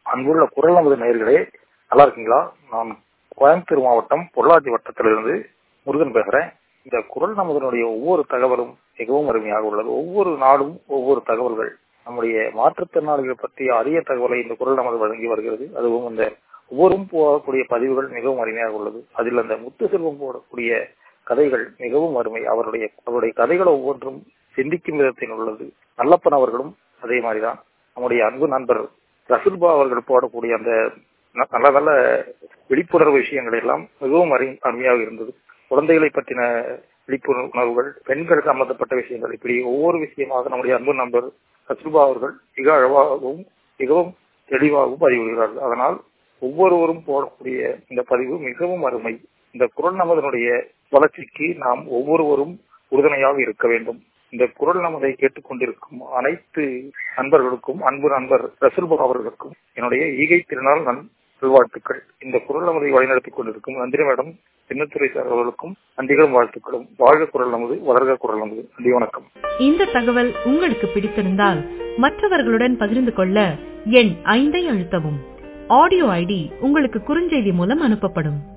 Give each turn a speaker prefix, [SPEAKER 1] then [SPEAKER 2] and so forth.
[SPEAKER 1] அன்புள்ள குரல் நமது நேயர்களே நல்லா இருக்கீங்களா நான் கோயம்புத்தூர் மாவட்டம் பொள்ளாச்சி வட்டத்திலிருந்து முருகன் பேசுறேன் இந்த குரல் நமதனுடைய ஒவ்வொரு தகவலும் மிகவும் அருமையாக உள்ளது ஒவ்வொரு நாளும் ஒவ்வொரு தகவல்கள் நம்முடைய மாற்றுத்திறனாளிகள் பற்றிய அரிய தகவலை இந்த குரல் நமது வழங்கி வருகிறது அதுவும் இந்த ஒவ்வொரும் போகக்கூடிய பதிவுகள் மிகவும் அருமையாக உள்ளது அதில் அந்த முத்து செல்வம் போடக்கூடிய கதைகள் மிகவும் அருமை அவருடைய அவருடைய கதைகள் ஒவ்வொன்றும் சிந்திக்கும் விதத்தில் உள்ளது நல்லப்பன் அவர்களும் அதே மாதிரிதான் நம்முடைய அன்பு நண்பர் ரசுல்பா அவர்கள் போடக்கூடிய அந்த நல்ல நல்ல விழிப்புணர்வு விஷயங்கள் எல்லாம் மிகவும் அரு அருமையாக இருந்தது குழந்தைகளை பற்றின விழிப்புணர்வுகள் பெண்கள் சம்பந்தப்பட்ட விஷயங்கள் இப்படி ஒவ்வொரு விஷயமாக நம்முடைய அன்பு நண்பர் ரசுல்பா அவர்கள் மிக அழகாகவும் மிகவும் தெளிவாகவும் பதிவிடுகிறார்கள் அதனால் ஒவ்வொருவரும் போடக்கூடிய இந்த பதிவு மிகவும் அருமை இந்த குரல் நமதனுடைய வளர்ச்சிக்கு நாம் ஒவ்வொருவரும் உறுதுணையாக இருக்க வேண்டும் இந்த குரல் நமதை கேட்டுக்கொண்டிருக்கும் அனைத்து நண்பர்களுக்கும் அன்பு நண்பர் ரசூல்பா அவர்களுக்கும் என்னுடைய ஈகை திருநாள் நன் நல்வாழ்த்துக்கள் இந்த குரல் நமதை வழிநடத்திக் கொண்டிருக்கும் நந்திரி மேடம் சின்னத்துறை சார் அவர்களுக்கும் நன்றிகளும் வாழ்த்துக்களும் வாழ்க குரல் நமது வளர்க குரல் நமது நன்றி வணக்கம்
[SPEAKER 2] இந்த தகவல் உங்களுக்கு பிடித்திருந்தால் மற்றவர்களுடன் பகிர்ந்து கொள்ள எண் ஐந்தை அழுத்தவும் ஆடியோ ஐடி உங்களுக்கு குறுஞ்செய்தி மூலம் அனுப்பப்படும்